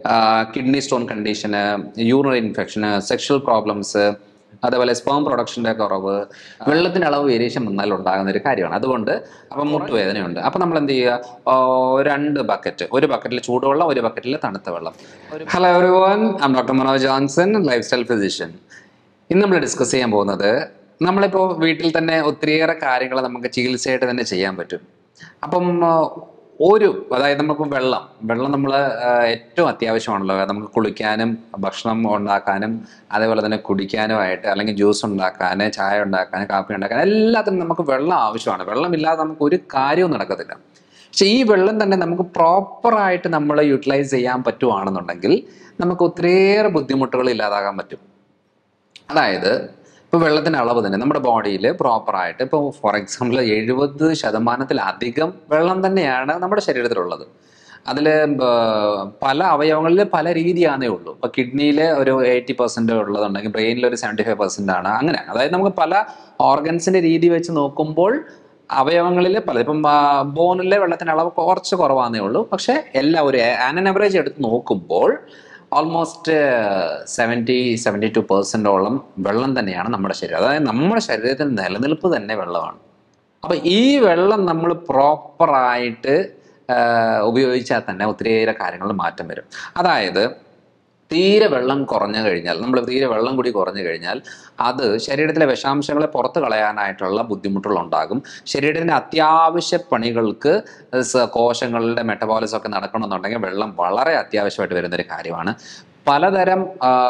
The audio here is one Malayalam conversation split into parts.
കിഡ്നി സ്റ്റോൺ കണ്ടീഷന് യൂറിനറി ഇൻഫെക്ഷന് സെക്ഷൽ പ്രോബ്ലംസ് അതേപോലെ സ്പേം പ്രൊഡക്ഷൻ്റെ കുറവ് വെള്ളത്തിൻ്റെ അളവ് വേരിയേഷൻ വന്നാൽ ഉണ്ടാകുന്ന ഒരു കാര്യമാണ് അതുകൊണ്ട് അപ്പം മുട്ടുവേദനയുണ്ട് അപ്പം നമ്മൾ എന്ത് ചെയ്യുക ഓ, രണ്ട് ബക്കറ്റ് ഒരു ബക്കറ്റിൽ ചൂടുവെള്ളം ഒരു ബക്കറ്റിൽ തണുത്ത വെള്ളം hello everyone I'm doctor Manoj Johnson lifestyle physician ഇന്ന് നമ്മൾ ഡിസ്കസ് ചെയ്യാൻ പോകുന്നത് നമ്മളിപ്പോൾ വീട്ടിൽ തന്നെ ഒത്തിരിയേറെ കാര്യങ്ങൾ നമുക്ക് ചികിത്സയായിട്ട് തന്നെ ചെയ്യാൻ പറ്റും അപ്പം ആ, ഒരു അതായത് നമ്മളിപ്പോൾ വെള്ളം വെള്ളം നമ്മൾ ഏറ്റവും അത്യാവശ്യമാണല്ലോ നമുക്ക് കുളിക്കാനും ഭക്ഷണം ഉണ്ടാക്കാനും അതേപോലെ തന്നെ കുടിക്കാനുമായിട്ട് അല്ലെങ്കിൽ ജ്യൂസ് ഉണ്ടാക്കാൻ ചായ ഉണ്ടാക്കാൻ കാപ്പി ഉണ്ടാക്കാൻ എല്ലാത്തിനും നമുക്ക് വെള്ളം ആവശ്യമാണ് വെള്ളമില്ലാതെ നമുക്ക് ഒരു കാര്യവും നടക്കത്തില്ല പക്ഷെ ഈ വെള്ളം തന്നെ നമുക്ക് പ്രോപ്പറായിട്ട് നമ്മൾ യൂട്ടിലൈസ് ചെയ്യാൻ പറ്റുവാണെന്നുണ്ടെങ്കിൽ നമുക്ക് ഒത്തിരിയേറെ ബുദ്ധിമുട്ടുകൾ ഇല്ലാതാകാൻ പറ്റും അതായത് ഇപ്പോൾ വെള്ളത്തിൻ്റെ അളവ് തന്നെ നമ്മുടെ ബോഡിയിൽ പ്രോപ്പറായിട്ട് ഇപ്പോൾ ഫോർ എക്സാമ്പിൾ എഴുപത് ശതമാനത്തിലധികം വെള്ളം തന്നെയാണ് നമ്മുടെ ശരീരത്തിലുള്ളത് അതിൽ പല അവയവങ്ങളിൽ പല രീതിയാണേ ഉള്ളൂ ഇപ്പോൾ കിഡ്നിയിൽ ഒരു എയ്റ്റി പെർസെൻറ്റ് ഉള്ളതുണ്ടെങ്കിൽ ബ്രെയിനിൽ ഒരു സെവൻറ്റി ഫൈവ് പെർസെൻ്റ് ആണ് അങ്ങനെ അതായത് നമുക്ക് പല ഓർഗൻസിൻ്റെ രീതി വെച്ച് നോക്കുമ്പോൾ അവയവങ്ങളിൽ പല ഇപ്പം ബോണിലെ വെള്ളത്തിൻ്റെ അളവ് കുറച്ച് കുറവാന്നേ ഉള്ളൂ പക്ഷേ എല്ലാം ഒരു ആൻ ആവറേജ് എടുത്ത് നോക്കുമ്പോൾ ഓൾമോസ്റ്റ് സെവൻറ്റി സെവൻറ്റി ടു പെർസെൻറ്റോളം വെള്ളം തന്നെയാണ് നമ്മുടെ ശരീരം അതായത് നമ്മുടെ ശരീരത്തിന് നിലനിൽപ്പ് തന്നെ വെള്ളമാണ് അപ്പോൾ ഈ വെള്ളം നമ്മൾ പ്രോപ്പറായിട്ട് ഉപയോഗിച്ചാൽ തന്നെ ഒത്തിരിയേറെ കാര്യങ്ങളിൽ മാറ്റം വരും അതായത് തീരെ വെള്ളം കുറഞ്ഞു കഴിഞ്ഞാൽ നമ്മൾ തീരെ വെള്ളം കൂടി കുറഞ്ഞു കഴിഞ്ഞാൽ അത് ശരീരത്തിലെ വിഷാംശങ്ങളെ പുറത്ത് കളയാനായിട്ടുള്ള ബുദ്ധിമുട്ടുകൾ ഉണ്ടാകും ശരീരത്തിൻ്റെ അത്യാവശ്യ പണികൾക്ക് സ- കോശങ്ങളുടെ മെറ്റബോളിസം ഒക്കെ നടക്കണമെന്നുണ്ടെങ്കിൽ വെള്ളം വളരെ അത്യാവശ്യമായിട്ട് വരുന്നൊരു കാര്യമാണ് പലതരം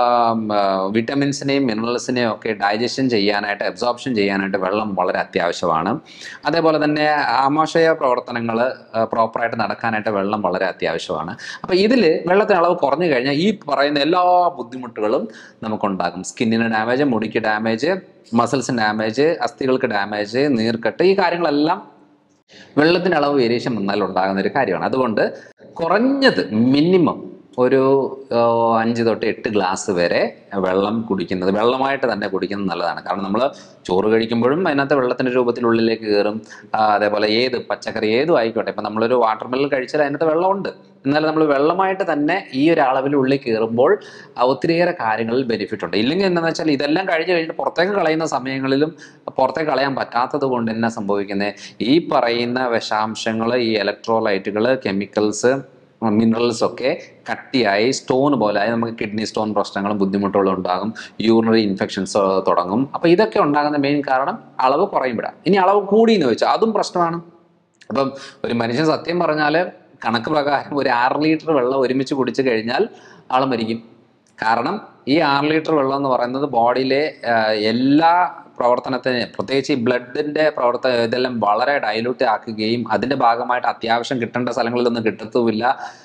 വിറ്റമിൻസിനെയും മിനറൽസിനെയും ഒക്കെ ഡൈജഷൻ ചെയ്യാനായിട്ട് അബ്സോർപ്ഷൻ ചെയ്യാനായിട്ട് വെള്ളം വളരെ അത്യാവശ്യമാണ് അതേപോലെ തന്നെ ആമാശയ പ്രവർത്തനങ്ങൾ പ്രോപ്പറായിട്ട് നടക്കാനായിട്ട് വെള്ളം വളരെ അത്യാവശ്യമാണ് അപ്പോൾ ഇതിൽ വെള്ളത്തിന് അളവ് കുറഞ്ഞു കഴിഞ്ഞാൽ ഈ പറയുന്ന എല്ലാ ബുദ്ധിമുട്ടുകളും നമുക്കുണ്ടാകും സ്കിന്നിന് ഡാമേജ് മുടിക്ക് ഡാമേജ് മസിൽസിന് ഡാമേജ് അസ്ഥികൾക്ക് ഡാമേജ് നീർക്കെട്ട് ഈ കാര്യങ്ങളെല്ലാം വെള്ളത്തിൻ്റെ അളവ് വേരിയേഷൻ വന്നാൽ ഉണ്ടാകുന്ന ഒരു കാര്യമാണ് അതുകൊണ്ട് കുറഞ്ഞത് മിനിമം ഒരു ആ, അഞ്ച് തൊട്ട് എട്ട് ഗ്ലാസ് വരെ വെള്ളം കുടിക്കുന്നത് വെള്ളമായിട്ട് തന്നെ കുടിക്കുന്നത് നല്ലതാണ് കാരണം നമ്മൾ ചോറ് കഴിക്കുമ്പോഴും അതിനകത്ത് വെള്ളത്തിൻ്റെ രൂപത്തിൽ ഉള്ളിലേക്ക് കയറും ആ, അതേപോലെ ഏത് പച്ചക്കറി ഏതും ആയിക്കോട്ടെ ഇപ്പം നമ്മളൊരു വാട്ടർ മെല്ലൻ കഴിച്ചാൽ അതിനകത്ത് വെള്ളമുണ്ട് എന്നാലും നമ്മൾ വെള്ളമായിട്ട് തന്നെ ഈ ഒരു അളവിൽ ഉള്ളിൽ കയറുമ്പോൾ ആ, ഒത്തിരിയേറെ കാര്യങ്ങളിൽ ബെനിഫിറ്റ് ഉണ്ട് ഇല്ലെങ്കിൽ എന്താണെന്ന് വെച്ചാൽ ഇതെല്ലാം കഴിഞ്ഞ് കഴിഞ്ഞിട്ട് പുറത്തേക്ക് കളയുന്ന സമയങ്ങളിലും പുറത്തേക്ക് കളയാൻ പറ്റാത്തത് കൊണ്ട് എന്നാ സംഭവിക്കുന്നത് ഈ പറയുന്ന വിഷാംശങ്ങൾ ഈ ഇലക്ട്രോലൈറ്റുകൾ കെമിക്കൽസ് മിനറൽസ് ഒക്കെ കട്ടിയായി സ്റ്റോൺ പോലെയായി നമുക്ക് കിഡ്നി സ്റ്റോൺ പ്രശ്നങ്ങളും ബുദ്ധിമുട്ടുകളും ഉണ്ടാകും യൂറിനറി ഇൻഫെക്ഷൻസ് തുടങ്ങും അപ്പോൾ ഇതൊക്കെ ഉണ്ടാകുന്ന മെയിൻ കാരണം അളവ് കുറയുമ്പോഴാണ് ഇനി അളവ് കൂടി എന്ന് വെച്ചാൽ അതും പ്രശ്നമാണ് അപ്പം ഒരു മനുഷ്യൻ സത്യം പറഞ്ഞാൽ കണക്ക് പ്രകാരം ഒരു ആറ് ലിറ്റർ വെള്ളം ഒരുമിച്ച് കുടിച്ചു കഴിഞ്ഞാൽ ആൾ മരിക്കും കാരണം ഈ ആറ് ലിറ്റർ വെള്ളം എന്ന് പറയുന്നത് ബോഡിയിലെ എല്ലാ പ്രവർത്തനത്തിന് പ്രത്യേകിച്ച് ഈ ബ്ലഡിന്റെ പ്രവർത്തനം ഇതെല്ലാം വളരെ ഡൈലൂട്ട് ആക്കുകയും അതിന്റെ ഭാഗമായിട്ട് അത്യാവശ്യം കിട്ടേണ്ട സ്ഥലങ്ങളിലൊന്നും കിട്ടത്തുമില്ല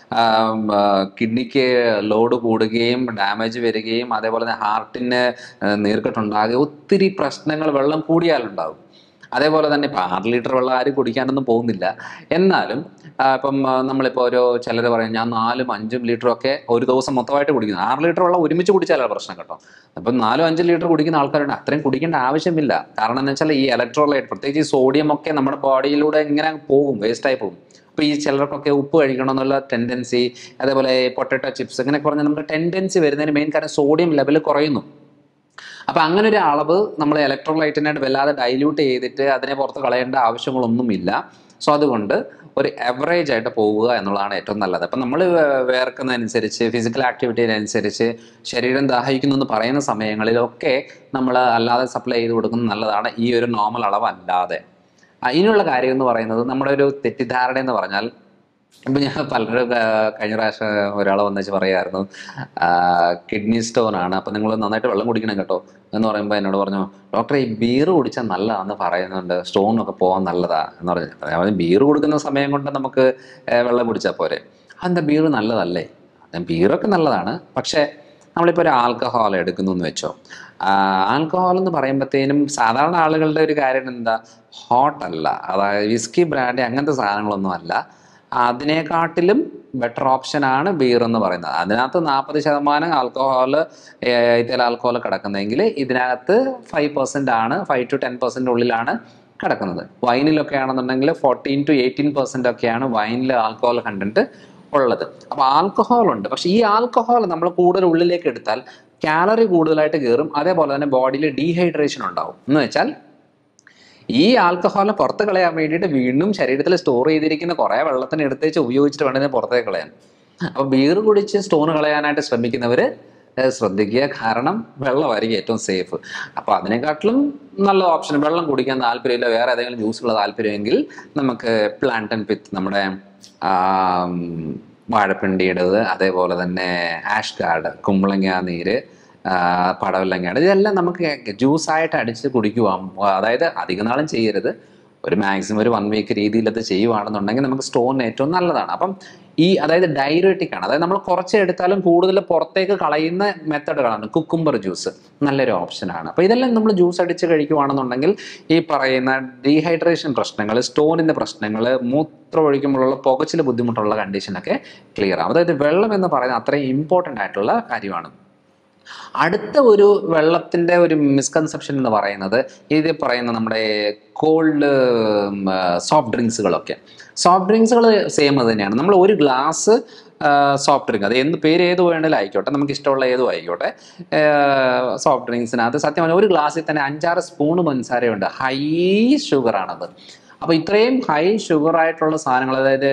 കിഡ്നിക്ക് ലോഡ് കൂടുകയും ഡാമേജ് വരികയും അതേപോലെ തന്നെ ഹാർട്ടിന് നീർക്കെട്ടുണ്ടാകുകയും ഒത്തിരി പ്രശ്നങ്ങൾ വെള്ളം കൂടിയാലുണ്ടാകും അതേപോലെ തന്നെ ഇപ്പം ആറ് ലിറ്റർ വെള്ളം ആരും കുടിക്കാനൊന്നും പോകുന്നില്ല എന്നാലും ആ, ഇപ്പം ആ, നമ്മളിപ്പോൾ ഒരു ചിലർ പറയും ഞാൻ നാലും അഞ്ചും ലിറ്ററും ഒക്കെ ഒരു ദിവസം മൊത്തമായിട്ട് കുടിക്കുന്നു ആറ് ലിറ്റർ വെള്ളം ഒരുമിച്ച് കുടിച്ചാലാണ് പ്രശ്നം കേട്ടോ അപ്പം നാലും അഞ്ചും ലിറ്റർ കുടിക്കുന്ന ആൾക്കാരുണ്ട് അത്രയും കുടിക്കേണ്ട ആവശ്യമില്ല കാരണം എന്ന് വെച്ചാൽ ഈ ഇലക്ട്രോലൈറ്റ് പ്രത്യേകിച്ച് ഈ സോഡിയം ഒക്കെ നമ്മുടെ ബോഡിയിലൂടെ ഇങ്ങനെ പോകും വേസ്റ്റായി പോകും അപ്പോൾ ഈ ചിലർക്കൊക്കെ ഉപ്പ് കഴിക്കണം എന്നുള്ള ടെൻഡൻസി അതേപോലെ പൊട്ടറ്റോ ചിപ്സ് ഇങ്ങനെ പറഞ്ഞാൽ നമുക്ക് ടെൻഡൻസി വരുന്നതിന് മെയിൻ കാരണം സോഡിയം ലെവൽ കുറയുന്നു അപ്പൊ അങ്ങനെ ഒരു അളവ് നമ്മൾ ഇലക്ട്രോലൈറ്റിനായിട്ട് വല്ലാതെ ഡൈല്യൂട്ട് ചെയ്തിട്ട് അതിനെ പുറത്ത് കളയേണ്ട ആവശ്യങ്ങളൊന്നുമില്ല സോ അതുകൊണ്ട് ഒരു അവറേജ് ആയിട്ട് പോവുക എന്നുള്ളതാണ് ഏറ്റവും നല്ലത് അപ്പം നമ്മൾ വേർക്കുന്നതനുസരിച്ച് ഫിസിക്കൽ ആക്ടിവിറ്റിനനുസരിച്ച് ശരീരം ദാഹിക്കുന്നു എന്ന് പറയുന്ന സമയങ്ങളിലൊക്കെ നമ്മൾ അല്ലാതെ സപ്ലൈ ചെയ്ത് കൊടുക്കുന്നത് നല്ലതാണ് ഈ ഒരു നോർമൽ അളവ് അല്ലാതെ ആ, ഇനിയുള്ള കാര്യം എന്ന് പറയുന്നത് നമ്മുടെ ഒരു തെറ്റിദ്ധാരണ എന്ന് പറഞ്ഞാൽ ഇപ്പം ഞാൻ പലരും ആ, കഴിഞ്ഞ പ്രാവശ്യം ഒരാൾ വന്നിച്ച് പറയായിരുന്നു കിഡ്നി സ്റ്റോൺ ആണ് അപ്പം നിങ്ങൾ നന്നായിട്ട് വെള്ളം കുടിക്കണം കേട്ടോ എന്ന് പറയുമ്പോൾ എന്നോട് പറഞ്ഞു ഡോക്ടറെ ഈ ബീർ കുടിച്ചാൽ നല്ലതാണെന്ന് പറയുന്നുണ്ട് സ്റ്റോൺ ഒക്കെ പോകാൻ നല്ലതാ എന്ന് പറഞ്ഞു ഞാൻ ബീർ കൊടുക്കുന്ന സമയം കൊണ്ട് നമുക്ക് ഏ, വെള്ളം കുടിച്ചാൽ പോരെ അതെന്താ ബീർ നല്ലതല്ലേ ബീറൊക്കെ നല്ലതാണ് പക്ഷേ നമ്മളിപ്പോൾ ഒരു ആൽക്കഹോൾ എടുക്കുന്നു എന്ന് വെച്ചോ ആൽക്കഹോൾ എന്ന് പറയുമ്പോഴത്തേനും സാധാരണ ആളുകളുടെ ഒരു കാര്യം എന്താ ഹോട്ട് അല്ല അതായത് വിസ്കി ബ്രാൻഡി അങ്ങനത്തെ സാധനങ്ങളൊന്നും അല്ല അതിനെക്കാട്ടിലും ബെറ്റർ ഓപ്ഷനാണ് ബീർ എന്ന് പറയുന്നത് അതിനകത്ത് നാൽപ്പത് ശതമാനം ആൽക്കഹോൾ ഇത്തരം ആൽക്കഹോൾ കിടക്കുന്നതെങ്കിൽ ഇതിനകത്ത് ഫൈവ് പെർസെൻ്റ് ആണ് ഫൈവ് ടു ടെൻ പെർസെൻ്റ് ഉള്ളിലാണ് കിടക്കുന്നത് വൈനിലൊക്കെ ആണെന്നുണ്ടെങ്കിൽ ഫോർട്ടീൻ ടു എയ്റ്റീൻ പെർസെൻ്റ് ഒക്കെയാണ് വൈനിൽ ആൽക്കഹോൾ കണ്ടന്റ് ഉള്ളത് അപ്പോൾ ആൽക്കഹോൾ ഉണ്ട് പക്ഷെ ഈ ആൽക്കഹോൾ നമ്മൾ കൂടുതൽ ഉള്ളിലേക്ക് എടുത്താൽ കാലറി കൂടുതലായിട്ട് കയറും അതേപോലെ തന്നെ ബോഡിയിൽ ഡീഹൈഡ്രേഷൻ ഉണ്ടാവും എന്ന് വെച്ചാൽ ഈ ആൽക്കഹോളിനെ പുറത്ത് കളയാൻ വേണ്ടിയിട്ട് വീണ്ടും ശരീരത്തിൽ സ്റ്റോർ ചെയ്തിരിക്കുന്ന കുറേ വെള്ളത്തിന് എടുത്തേച്ച് ഉപയോഗിച്ചിട്ട് വേണ്ടത് പുറത്തേക്ക് കളയാൻ അപ്പോൾ ബീർ കുടിച്ച് സ്റ്റോൺ കളയാനായിട്ട് ശ്രമിക്കുന്നവർ ശ്രദ്ധിക്കുക കാരണം വെള്ളമായിരിക്കും ഏറ്റവും സേഫ് അപ്പോൾ അതിനെക്കാട്ടിലും നല്ല ഓപ്ഷൻ വെള്ളം കുടിക്കാൻ താല്പര്യമില്ല വേറെ ഏതെങ്കിലും ജ്യൂസുള്ള താല്പര്യമെങ്കിൽ നമുക്ക് പ്ലാന്റൻ പിത്ത് നമ്മുടെ ആം, വാഴപ്പിണ്ടിയുടേത് അതേപോലെ തന്നെ ആഷ് ഗാർഡ് കുമ്പളങ്ങ നീര് ആ, പടവലങ്ങയുടെ ഇതെല്ലാം നമുക്ക് ജ്യൂസായിട്ട് അടിച്ച് കുടിക്കുവാം അതായത് അധിക നാളും ചെയ്യരുത് ഒരു മാക്സിമം ഒരു വൺ വീക്ക് രീതിയിൽ അത് ചെയ്യുവാണെന്നുണ്ടെങ്കിൽ നമുക്ക് സ്റ്റോൺ ഏറ്റവും നല്ലതാണ് അപ്പം ഈ അതായത് ഡയററ്റിക് ആണ് അതായത് നമ്മൾ കുറച്ച് എടുത്താലും കൂടുതൽ പുറത്തേക്ക് കളയുന്ന മെത്തഡുകളാണ് കുക്കുംബർ ജ്യൂസ് നല്ലൊരു ഓപ്ഷനാണ് അപ്പോൾ ഇതെല്ലാം നമ്മൾ ജ്യൂസ് അടിച്ച് കഴിക്കുവാണെന്നുണ്ടെങ്കിൽ ഈ പറയുന്ന ഡീഹൈഡ്രേഷൻ പ്രശ്നങ്ങൾ സ്റ്റോണിൻ്റെ പ്രശ്നങ്ങൾ മൂത്രം ഒഴിക്കുമ്പോഴുള്ള പുകച്ചിൽ ബുദ്ധിമുട്ടുള്ള കണ്ടീഷനൊക്കെ ക്ലിയർ ആവും അതായത് വെള്ളം എന്ന് പറയുന്നത് അത്രയും ഇമ്പോർട്ടൻ്റ് ആയിട്ടുള്ള കാര്യമാണ് അടുത്ത ഒരു വെള്ളത്തിൻ്റെ ഒരു മിസ്കൺസെപ്ഷൻ എന്ന് പറയുന്നത് ഇത് പറയുന്ന നമ്മുടെ കോൾഡ് സോഫ്റ്റ് ഡ്രിങ്ക്സുകളൊക്കെ സോഫ്റ്റ് ഡ്രിങ്ക്സുകൾ സെയിം അത് തന്നെയാണ് നമ്മൾ ഒരു ഗ്ലാസ് സോഫ്റ്റ് ഡ്രിങ്ക് അത് എന്ത് പേര് ഏത് വേണമെങ്കിലും ആയിക്കോട്ടെ നമുക്ക് ഇഷ്ടമുള്ള ഏതും ആയിക്കോട്ടെ സോഫ്റ്റ് ഡ്രിങ്ക്സിനകത്ത് സത്യം പറഞ്ഞാൽ ഒരു ഗ്ലാസ്സിൽ തന്നെ അഞ്ചാറ് സ്പൂൺ പഞ്ചസാരയുണ്ട് ഹൈ ഷുഗറാണത് അപ്പോൾ ഇത്രയും ഹൈ ഷുഗർ ആയിട്ടുള്ള സാധനങ്ങൾ അതായത്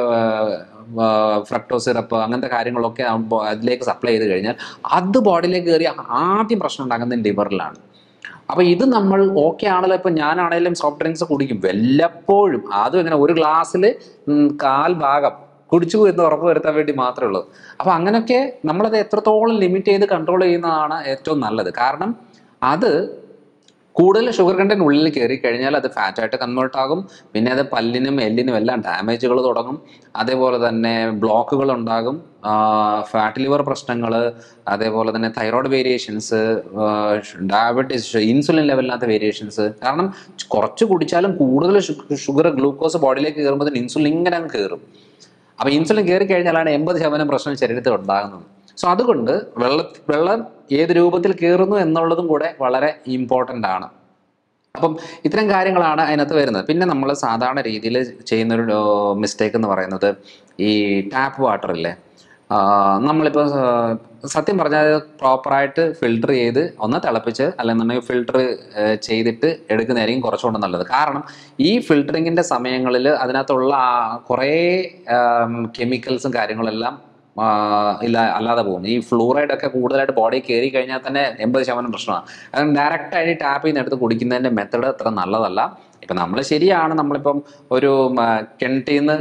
ഫ്രക്ടോ സിറപ്പ് അങ്ങനത്തെ കാര്യങ്ങളൊക്കെ ആകുമ്പോൾ അതിലേക്ക് സപ്ലൈ ചെയ്ത് കഴിഞ്ഞാൽ അത് ബോഡിയിലേക്ക് കയറി ആദ്യം പ്രശ്നം ഉണ്ടാകുന്നത് ലിവറിലാണ് അപ്പോൾ ഇത് നമ്മൾ ഓക്കെ ആണല്ലോ ഇപ്പം ഞാനാണെങ്കിലും സോഫ്റ്റ് ഡ്രിങ്ക്സ് കുടിക്കും വല്ലപ്പോഴും അതും ഇങ്ങനെ ഒരു ഗ്ലാസ്സിൽ കാൽ ഭാഗം കുടിച്ചു എന്ന് ഉറപ്പ് വരുത്താൻ വേണ്ടി മാത്രമേ ഉള്ളൂ അപ്പോൾ അങ്ങനെയൊക്കെ നമ്മളത് എത്രത്തോളം ലിമിറ്റ് ചെയ്ത് കൺട്രോൾ ചെയ്യുന്നതാണ് ഏറ്റവും നല്ലത് കാരണം അത് കൂടുതൽ ഷുഗർ കണ്ടന്റ് ഉള്ളിൽ കയറി കഴിഞ്ഞാൽ അത് ഫാറ്റായിട്ട് കൺവേർട്ട് ആകും പിന്നെ അത് പല്ലിനും എല്ലിനും എല്ലാം ഡാമേജുകൾ തുടങ്ങും അതേപോലെ തന്നെ ബ്ലോക്കുകൾ ഉണ്ടാകും ഫാറ്റ് ലിവർ പ്രശ്നങ്ങൾ അതേപോലെ തന്നെ തൈറോയ്ഡ് വേരിയേഷൻസ് ഡയബറ്റീസ് ഇൻസുലിൻ ലെവലിനകത്ത് വേരിയേഷൻസ് കാരണം കുറച്ച് കുടിച്ചാലും കൂടുതൽ ഷുഗർ ഗ്ലൂക്കോസ് ബോഡിയിലേക്ക് കയറുമ്പോൾ ഇൻസുലിൻ ഇങ്ങനെ അങ്ങ് കയറും അപ്പോൾ ഇൻസുലിൻ കയറി കഴിഞ്ഞാലാണ് എൺപത് ശതമാനം പ്രശ്നം ശരീരത്തിൽ ഉണ്ടാകുന്നത് സോ അതുകൊണ്ട് വെള്ള വെള്ളം ഏത് രൂപത്തിൽ കയറുന്നു എന്നുള്ളതും കൂടെ വളരെ ഇമ്പോർട്ടൻ്റ് ആണ് അപ്പം ഇത്തരം കാര്യങ്ങളാണ് അതിനകത്ത് വരുന്നത് പിന്നെ നമ്മൾ സാധാരണ രീതിയിൽ ചെയ്യുന്നൊരു മിസ്റ്റേക്ക് എന്ന് പറയുന്നത് ഈ ടാപ്പ് വാട്ടർ ഇല്ലേ നമ്മളിപ്പോൾ സത്യം പറഞ്ഞാൽ പ്രോപ്പറായിട്ട് ഫിൽട്ടർ ചെയ്ത് ഒന്ന് തിളപ്പിച്ച് അല്ലെന്നുണ്ടെങ്കിൽ ഫിൽട്ടർ ചെയ്തിട്ട് എടുക്കുന്നതായിരിക്കും കുറച്ചുകൂടെ നല്ലത് കാരണം ഈ ഫിൽറ്ററിങ്ങിൻ്റെ സമയങ്ങളിൽ അതിനകത്തുള്ള ആ കുറേ കെമിക്കൽസും കാര്യങ്ങളെല്ലാം ആ, ഇല്ല അല്ലാതെ പോകും ഈ ഫ്ലൂറൈഡ് ഒക്കെ കൂടുതലായിട്ട് ബോഡി കയറി കഴിഞ്ഞാൽ തന്നെ എൺപത് ശതമാനം പ്രശ്നമാണ് കാരണം ഡയറക്റ്റ് ആയിട്ട് ടാപ്പിൽ നിന്ന് എടുത്ത് കുടിക്കുന്നതിൻ്റെ മെത്തഡ് അത്ര നല്ലതല്ല ഇപ്പം നമ്മൾ ശരിയാണ് നമ്മളിപ്പം ഒരു കിണറ്റിൽ നിന്ന്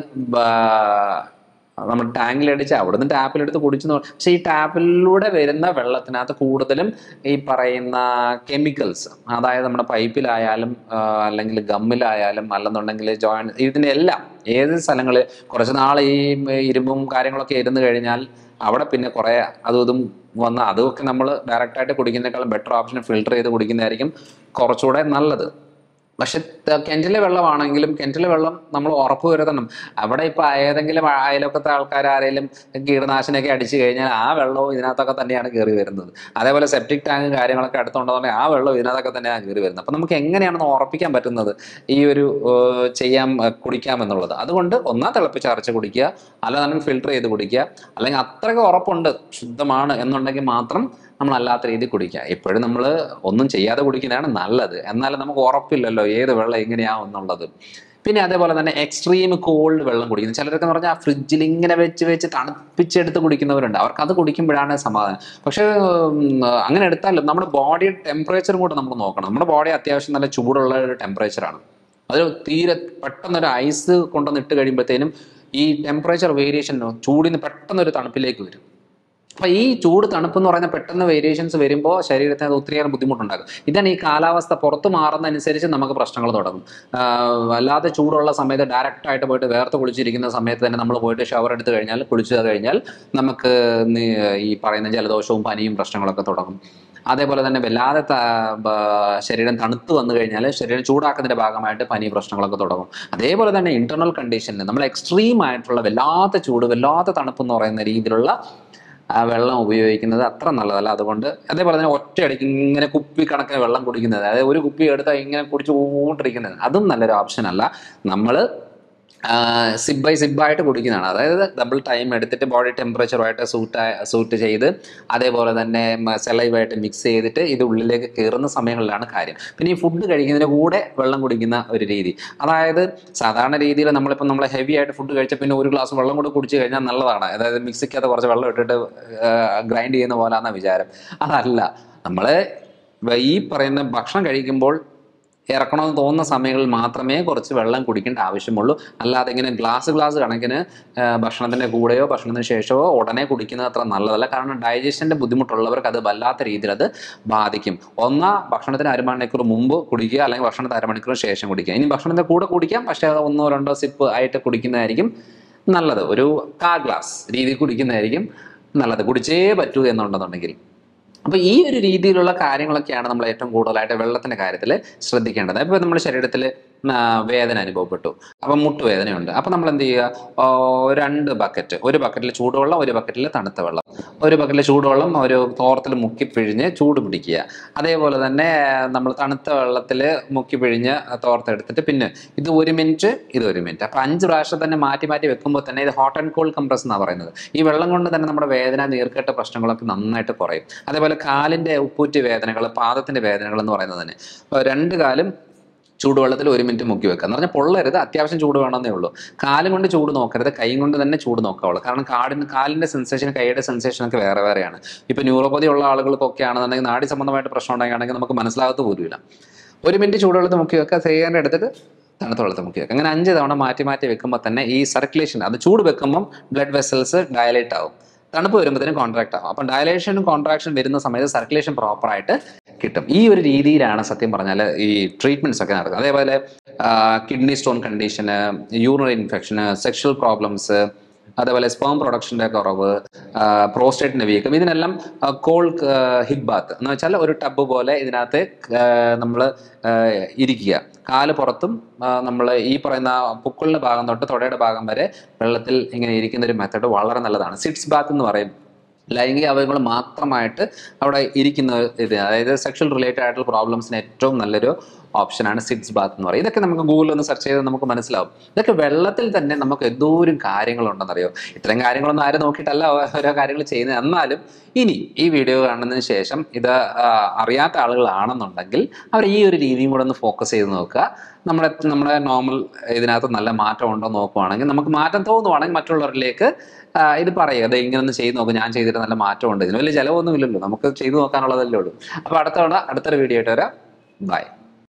നമ്മൾ ടാങ്കിലടിച്ച് അവിടെ നിന്ന് ടാപ്പിലെടുത്ത് കുടിച്ചു എന്ന് പറ- പക്ഷേ ഈ ടാപ്പിലൂടെ വരുന്ന വെള്ളത്തിനകത്ത് കൂടുതലും ഈ പറയുന്ന കെമിക്കൽസ് അതായത് നമ്മുടെ പൈപ്പിലായാലും ആ, അല്ലെങ്കിൽ ഗമ്മിലായാലും അല്ലെന്നുണ്ടെങ്കിൽ ജോയിൻ ഇതിൻ്റെ എല്ലാം ഏത് സ്ഥലങ്ങളിൽ കുറച്ച് നാൾ ഈ ഇരുമ്പും കാര്യങ്ങളൊക്കെ ഇരുന്ന് കഴിഞ്ഞാൽ അവിടെ പിന്നെ കുറേ അതും ഇതും വന്ന് അതൊക്കെ നമ്മൾ ഡയറക്റ്റായിട്ട് കുടിക്കുന്നതിനേക്കാളും ബെറ്റർ ഓപ്ഷൻ ഫിൽട്ടർ ചെയ്ത് കുടിക്കുന്നതായിരിക്കും കുറച്ചുകൂടെ നല്ലത് പക്ഷെ ത- കിണറ്റിലെ വെള്ളമാണെങ്കിലും കിണറ്റിലെ വെള്ളം നമ്മൾ ഉറപ്പ് വരുത്തണം അവിടെ ഇപ്പൊ ഏതെങ്കിലും ആ- അയൽവക്കത്തെ ആൾക്കാർ ആരെങ്കിലും കീടനാശിനിയൊക്കെ അടിച്ചു കഴിഞ്ഞാൽ ആ വെള്ളവും ഇതിനകത്തൊക്കെ തന്നെയാണ് കയറി വരുന്നത് അതേപോലെ സെപ്റ്റിക് ടാങ്ക് കാര്യങ്ങളൊക്കെ അടുത്തുണ്ടെന്നുണ്ടെങ്കിൽ ആ വെള്ളം ഇതിനകത്തൊക്കെ തന്നെയാണ് കയറി വരുന്നത് അപ്പൊ നമുക്ക് എങ്ങനെയാണെന്ന് ഉറപ്പിക്കാൻ പറ്റുന്നത് ഈ ഒരു ഏഹ്, ചെയ്യാം ഏഹ്, കുടിക്കാം എന്നുള്ളത് അതുകൊണ്ട് ഒന്നാ തിളപ്പിച്ച് അരച്ച് കുടിക്കുക അല്ലാന്നുണ്ടെങ്കിൽ ഫിൽട്ടർ ചെയ്ത് കുടിക്കുക അല്ലെങ്കിൽ അത്രയ്ക്ക് ഉറപ്പുണ്ട് ശുദ്ധമാണ് എന്നുണ്ടെങ്കിൽ മാത്രം നമ്മൾ അല്ലാത്ത രീതിയിൽ കുടിക്കുക എപ്പോഴും നമ്മൾ ഒന്നും ചെയ്യാതെ കുടിക്കുന്നതാണ് നല്ലത് എന്നാലും നമുക്ക് ഉറപ്പില്ലല്ലോ ഏത് വെള്ളം എങ്ങനെയാവും എന്നുള്ളത് പിന്നെ അതേപോലെ തന്നെ എക്സ്ട്രീം കോൾഡ് വെള്ളം കുടിക്കുന്നത് ചിലരൊക്കെ പറഞ്ഞാൽ ആ ഫ്രിഡ്ജിൽ ഇങ്ങനെ വെച്ച് വെച്ച് തണുപ്പിച്ചെടുത്ത് കുടിക്കുന്നവരുണ്ട് അവർക്ക് അത് കുടിക്കുമ്പോഴാണ് സമാധാനം പക്ഷേ ഉം, അങ്ങനെ എടുത്താലും നമ്മുടെ ബോഡി ടെമ്പറേച്ചറും കൂടെ നമ്മൾ നോക്കണം നമ്മുടെ ബോഡി അത്യാവശ്യം നല്ല ചൂടുള്ള ഒരു ടെമ്പറേച്ചറാണ് അത് തീരെ പെട്ടെന്നൊരു ഐസ് കൊണ്ടുവന്ന് ഇട്ട് കഴിയുമ്പോഴത്തേനും ഈ ടെമ്പറേച്ചർ വേരിയേഷൻ ചൂടിന് പെട്ടെന്നൊരു തണുപ്പിലേക്ക് വരും അപ്പൊ ഈ ചൂട് തണുപ്പ് എന്ന് പറയുന്ന പെട്ടെന്ന് വേരിയേഷൻസ് വരുമ്പോൾ ശരീരത്തിന് അത് ഒത്തിരിയേറെ ബുദ്ധിമുട്ടുണ്ടാകും ഇതാണ് ഈ കാലാവസ്ഥ പുറത്ത് മാറുന്നതനുസരിച്ച് നമുക്ക് പ്രശ്നങ്ങൾ തുടങ്ങും ആഹ് വല്ലാതെ ചൂടുള്ള സമയത്ത് ഡയറക്റ്റ് ആയിട്ട് പോയിട്ട് വേർത്ത് കുളിച്ചിരിക്കുന്ന സമയത്ത് തന്നെ നമ്മൾ പോയിട്ട് ഷവർ എടുത്ത് കഴിഞ്ഞാൽ കുളിച്ചു കഴിഞ്ഞാൽ നമുക്ക് നി- ഈ പറയുന്ന ജലദോഷവും പനിയും പ്രശ്നങ്ങളൊക്കെ തുടങ്ങും അതേപോലെ തന്നെ വല്ലാതെ ത- ബ- ശരീരം തണുത്ത് വന്നു കഴിഞ്ഞാൽ ശരീരം ചൂടാക്കുന്നതിന്റെ ഭാഗമായിട്ട് പനി പ്രശ്നങ്ങളൊക്കെ തുടങ്ങും അതേപോലെ തന്നെ ഇന്റർണൽ കണ്ടീഷനിൽ നമ്മൾ എക്സ്ട്രീം ആയിട്ടുള്ള വല്ലാത്ത ചൂട് വല്ലാത്ത തണുപ്പ് എന്ന് പറയുന്ന രീതിയിലുള്ള ആ വെള്ളം ഉപയോഗിക്കുന്നത് അത്ര നല്ലതല്ല അതുകൊണ്ട് അതേപോലെ തന്നെ ഒറ്റയടിക്ക് ഇങ്ങനെ കുപ്പി കണക്കിന് വെള്ളം കുടിക്കുന്നത് അതായത് ഒരു കുപ്പി എടുത്താൽ ഇങ്ങനെ കുടിച്ച് കൂട്ടിരിക്കുന്നത് അതും നല്ലൊരു ഓപ്ഷൻ അല്ല നമ്മൾ സിപ്പ് ബൈ സിപ്പായിട്ട് കുടിക്കുന്നതാണ് അതായത് ഡബിൾ ടൈം എടുത്തിട്ട് ബോഡി ടെമ്പറേച്ചറുമായിട്ട് സൂട്ട് സൂട്ട് ചെയ്ത് അതേപോലെ തന്നെ സെലൈവായിട്ട് മിക്സ് ചെയ്തിട്ട് ഇത് ഉള്ളിലേക്ക് കയറുന്ന സമയങ്ങളിലാണ് കാര്യം പിന്നെ ഈ ഫുഡ് കഴിക്കുന്നതിന് കൂടെ വെള്ളം കുടിക്കുന്ന ഒരു രീതി അതായത് സാധാരണ രീതിയിൽ നമ്മളിപ്പോൾ നമ്മൾ ഹെവി ആയിട്ട് ഫുഡ് കഴിച്ച പിന്നെ ഒരു ഗ്ലാസ് വെള്ളം കൂടെ കുടിച്ച് കഴിഞ്ഞാൽ നല്ലതാണ് അതായത് മിക്സിക്കകത്ത് കുറച്ച് വെള്ളം ഇട്ടിട്ട് ഗ്രൈൻഡ് ചെയ്യുന്ന പോലാന്ന വിചാരം അതല്ല നമ്മൾ ഈ പറയുന്ന ഭക്ഷണം കഴിക്കുമ്പോൾ ഇറക്കണമെന്ന് തോന്നുന്ന സമയങ്ങളിൽ മാത്രമേ കുറച്ച് വെള്ളം കുടിക്കേണ്ട ആവശ്യമുള്ളൂ അല്ലാതെ ഇങ്ങനെ ഗ്ലാസ് ഗ്ലാസ് കണക്കിന് ആ, ഭക്ഷണത്തിന്റെ കൂടെയോ ഭക്ഷണത്തിന് ശേഷമോ ഉടനെ കുടിക്കുന്നത് അത്ര നല്ലതല്ല കാരണം ഡൈജഷന്റെ ബുദ്ധിമുട്ടുള്ളവർക്ക് അത് വല്ലാത്ത രീതിയിൽ അത് ബാധിക്കും ഒന്നാ ഭക്ഷണത്തിന് അരമണിക്കൂർ മുമ്പ് കുടിക്കുക അല്ലെങ്കിൽ ഭക്ഷണത്തിന് അരമണിക്കൂർ ശേഷം കുടിക്കുക ഇനി ഭക്ഷണത്തിന്റെ കൂടെ കുടിക്കാം പക്ഷേ അത് ഒന്നോ രണ്ടോ സിപ്പ് ആയിട്ട് കുടിക്കുന്നതായിരിക്കും നല്ലത് ഒരു കാ ഗ്ലാസ് രീതിയിൽ കുടിക്കുന്നതായിരിക്കും നല്ലത് കുടിച്ചേ പറ്റൂ എന്നുണ്ടെന്നുണ്ടെങ്കിൽ അപ്പോൾ ഈ ഒരു രീതിയിലുള്ള കാര്യങ്ങളൊക്കെയാണ് നമ്മൾ ഏറ്റവും കൂടുതലായിട്ട് വെള്ളത്തിന്റെ കാര്യത്തിൽ ശ്രദ്ധിക്കേണ്ടത് ഇപ്പോൾ നമ്മുടെ ശരീരത്തിൽ വേദന അനുഭവപ്പെട്ടു അപ്പം മുട്ടുവേദനയുണ്ട് അപ്പം നമ്മൾ എന്ത് ചെയ്യുക ഓ, രണ്ട് ബക്കറ്റ് ഒരു ബക്കറ്റിൽ ചൂടുവെള്ളം ഒരു ബക്കറ്റിൽ തണുത്ത വെള്ളം ഒരു ബക്കറ്റിൽ ചൂടുവെള്ളം ഒരു തോർത്തിൽ മുക്കി പിഴിഞ്ഞ് ചൂട് പിടിക്കുക അതേപോലെ തന്നെ നമ്മൾ തണുത്ത വെള്ളത്തിൽ മുക്കി പിഴിഞ്ഞ് തോർത്തെടുത്തിട്ട് പിന്നെ ഇത് ഒരു മിനിറ്റ് ഇത് ഒരു മിനിറ്റ് അപ്പം അഞ്ച് പ്രാവശ്യം തന്നെ മാറ്റി മാറ്റി വെക്കുമ്പോൾ തന്നെ ഇത് ഹോട്ട് ആൻഡ് കോൾഡ് കംപ്രസ് എന്നാണ് പറയുന്നത് ഈ വെള്ളം കൊണ്ട് തന്നെ നമ്മുടെ വേദന നീർക്കെട്ട പ്രശ്നങ്ങളൊക്കെ നന്നായിട്ട് കുറയും അതേപോലെ കാലിന്റെ ഉപ്പൂറ്റി വേദനകൾ പാദത്തിന്റെ വേദനകൾ എന്ന് പറയുന്നത് തന്നെ അപ്പോൾ രണ്ട് കാലും ചൂടുവെള്ളത്തിൽ ഒരു മിനിറ്റ് മുക്കി വെക്കുക എന്ന് പറഞ്ഞാൽ പൊള്ളരുത് അത്യാവശ്യം ചൂട് വേണമെന്നേ ഉള്ളൂ കാലും കൊണ്ട് ചൂട് നോക്കരുത് കൈ കൊണ്ട് തന്നെ ചൂട് നോക്കാവുള്ളൂ കാരണം കാടിന് കാലിന്റെ സെൻസേഷൻ കൈയുടെ സെൻസേഷൻ ഒക്കെ വേറെ വേറെയാണ് ഇപ്പൊ ന്യൂറോപ്പതി ഉള്ള ആളുകൾക്കൊക്കെ ആണെന്നുണ്ടെങ്കിൽ നാടി സംബന്ധമായിട്ട് പ്രശ്നം ഉണ്ടെങ്കിൽ നമുക്ക് മനസ്സിലാകത്ത് പോലുമില്ല ഒരു മിനിറ്റ് ചൂടുവെള്ളത്തിൽ മുക്കി വെക്കുക ചെയ്യാൻ എടുത്തിട്ട് തണുത്ത വെള്ളത്തിൽ മുക്കി വെക്കുക അങ്ങനെ അഞ്ച് തവണ മാറ്റി മാറ്റി വെക്കുമ്പോൾ തന്നെ ഈ സർക്കുലേഷൻ അത് ചൂട് വെക്കുമ്പം ബ്ലഡ് വെസൽസ് ഡയലേറ്റ് ആവും തണുപ്പ് വരുമ്പോഴത്തേനും കോൺട്രാക്ട് ആവും അപ്പം ഡയലേഷനും കോൺട്രാക്ഷൻ വരുന്ന സമയത്ത് സർക്കുലേഷൻ പ്രോപ്പറായിട്ട് കിട്ടും ഈ ഒരു രീതിയിലാണ് സത്യം പറഞ്ഞാൽ ഈ ട്രീറ്റ്മെന്റ്സ് ഒക്കെ നടക്കുന്നത് അതേപോലെ കിഡ്നി സ്റ്റോൺ കണ്ടീഷന് യൂറിനറി ഇൻഫെക്ഷന് സെക്ഷൽ പ്രോബ്ലംസ് അതേപോലെ സ്പേം പ്രൊഡക്ഷൻ്റെ കുറവ് പ്രോസ്റ്റേറ്റിൻ്റെ വീക്കം ഇതിനെല്ലാം കോൾ ഹിപ്പ് ബാത്ത് എന്ന് വെച്ചാൽ ഒരു ടബ് പോലെ ഇതിനകത്ത് നമ്മൾ ഇരിക്കുക കാല് പുറത്തും നമ്മൾ ഈ പറയുന്ന പുക്കളിൻ്റെ ഭാഗം തൊട്ട് തൊടയുടെ ഭാഗം വരെ വെള്ളത്തിൽ ഇങ്ങനെ ഇരിക്കുന്ന ഒരു മെത്തഡ് വളരെ നല്ലതാണ് സിറ്റ്സ് ബാത്ത് എന്ന് പറയും ലൈംഗിക അവയവങ്ങൾ മാത്രമായിട്ട് അവിടെ ഇരിക്കുന്ന ഇത് അതായത് സെക്ഷൽ റിലേറ്റഡ് ആയിട്ടുള്ള പ്രോബ്ലംസിന് ഏറ്റവും നല്ലൊരു ഓപ്ഷനാണ് സിറ്റ്സ് ബാത്ത് എന്ന് പറയുന്നത് ഇതൊക്കെ നമുക്ക് ഗൂഗിളിൽ ഒന്ന് സെർച്ച് ചെയ്താൽ നമുക്ക് മനസ്സിലാവും ഇതൊക്കെ വെള്ളത്തിൽ തന്നെ നമുക്ക് എന്തോരം കാര്യങ്ങളുണ്ടെന്നറിയോ ഇത്തരം കാര്യങ്ങളൊന്നും ആരും നോക്കിയിട്ടല്ല ഓരോ കാര്യങ്ങൾ ചെയ്യുന്നത് എന്നാലും ഇനി ഈ വീഡിയോ കാണുന്നതിന് ശേഷം ഇത് ആ, അറിയാത്ത ആളുകളാണെന്നുണ്ടെങ്കിൽ അവർ ഈ ഒരു രീതിയും കൂടെ ഒന്ന് ഫോക്കസ് ചെയ്ത് നോക്കുക നമ്മുടെ നമ്മുടെ നോർമൽ ഇതിനകത്ത് നല്ല മാറ്റം ഉണ്ടോ എന്ന് നോക്കുവാണെങ്കിൽ നമുക്ക് മാറ്റം തോന്നുവാണെങ്കിൽ മറ്റുള്ളവരിലേക്ക് ആ, ഇത് പറയുക അത് ഇങ്ങനെ ഒന്ന് ചെയ്ത് നോക്കും ഞാൻ ചെയ്തിട്ട് നല്ല മാറ്റമുണ്ട് ഇതിന് വലിയ ചിലവൊന്നും ഇല്ലല്ലോ നമുക്ക് ചെയ്തു നോക്കാനുള്ളതല്ലേ ഉള്ളൂ അപ്പോൾ അടുത്ത തവണ അടുത്തൊരു വീഡിയോ ആയിട്ട് വരാം ബൈ